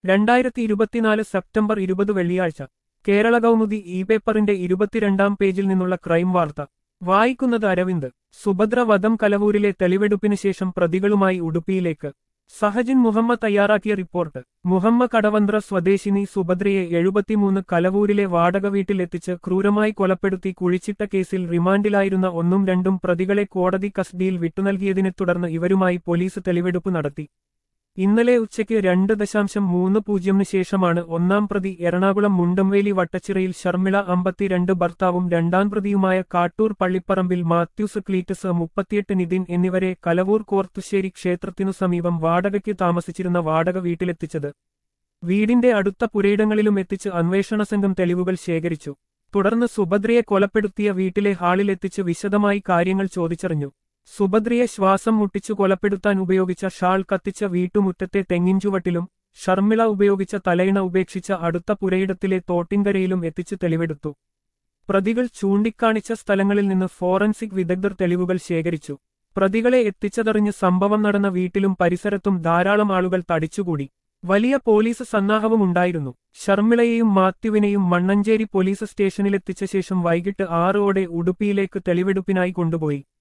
രണ്ടായിരത്തി ഇരുപത്തിനാല് സെപ്റ്റംബർ ഇരുപത് വെള്ളിയാഴ്ച കേരള കൗമുദി ഇ പേപ്പറിന്റെ ഇരുപത്തിരണ്ടാം പേജിൽ നിന്നുള്ള ക്രൈം വാർത്ത വായിക്കുന്നത് അരവിന്ദ് സുഭദ്ര വധം കലവൂരിലെ തെളിവെടുപ്പിന് ശേഷം പ്രതികളുമായി ഉടുപ്പിയിലേക്ക് സഹജിൻ മുഹമ്മദ് തയ്യാറാക്കിയ റിപ്പോർട്ട് മുഹമ്മ കടവന്ത്ര സ്വദേശിനി സുഭദ്രയെ എഴുപത്തിമൂന്ന് കലവൂരിലെ വാടക വീട്ടിലെത്തിച്ച് ക്രൂരമായി കൊലപ്പെടുത്തി കുഴിച്ചിട്ട കേസിൽ റിമാൻഡിലായിരുന്ന ഒന്നും രണ്ടും പ്രതികളെ കോടതി കസ്റ്റഡിയിൽ വിട്ടുനൽകിയതിനെ തുടർന്ന് ഇവരുമായി പോലീസ് തെളിവെടുപ്പ് നടത്തി ഇന്നലെ ഉച്ചയ്ക്ക് രണ്ട് ദശാംശം മൂന്ന് പൂജ്യമിന് ശേഷമാണ് ഒന്നാം പ്രതി എറണാകുളം മുണ്ടംവേലി വട്ടച്ചിറയിൽ ശർമിള അമ്പത്തിരണ്ട് ഭർത്താവും രണ്ടാം പ്രതിയുമായ കാട്ടൂർ പള്ളിപ്പറമ്പിൽ മാത്യൂസ് ക്ലീറ്റസ് മുപ്പത്തിയെട്ട് നിതിൻ എന്നിവരെ കലവൂർ കോർത്തുശ്ശേരി ക്ഷേത്രത്തിനു സമീപം വാടകയ്ക്ക് താമസിച്ചിരുന്ന വാടക വീട്ടിലെത്തിച്ചത് വീടിന്റെ അടുത്ത പുരയിടങ്ങളിലും എത്തിച്ച് അന്വേഷണ സംഘം തെളിവുകൾ ശേഖരിച്ചു തുടർന്ന് സുഭദ്രയെ കൊലപ്പെടുത്തിയ വീട്ടിലെ ഹാളിലെത്തിച്ച് വിശദമായി കാര്യങ്ങൾ ചോദിച്ചറിഞ്ഞു സുഭദ്രയെ ശ്വാസം മുട്ടിച്ചു കൊലപ്പെടുത്താൻ ഉപയോഗിച്ച ഷാൾ കത്തിച്ച വീട്ടുമുറ്റത്തെ തെങ്ങിൻചുവട്ടിലും ഷർമിള ഉപയോഗിച്ച തലയിണ ഉപേക്ഷിച്ച അടുത്ത പുരയിടത്തിലെ തോട്ടിൻകരയിലും എത്തിച്ചു തെളിവെടുത്തു പ്രതികൾ ചൂണ്ടിക്കാണിച്ച സ്ഥലങ്ങളിൽ നിന്ന് ഫോറൻസിക് വിദഗ്ധർ തെളിവുകൾ ശേഖരിച്ചു പ്രതികളെ എത്തിച്ചതറിഞ്ഞ് സംഭവം നടന്ന വീട്ടിലും പരിസരത്തും ധാരാളം ആളുകൾ തടിച്ചുകൂടി വലിയ പോലീസ് സന്നാഹവും ഉണ്ടായിരുന്നു ഷർമിളയെയും മാത്യുവിനെയും മണ്ണഞ്ചേരി പോലീസ് സ്റ്റേഷനിലെത്തിച്ച ശേഷം വൈകിട്ട് ആറോടെ ഉടുപ്പിയിലേക്ക് തെളിവെടുപ്പിനായി കൊണ്ടുപോയി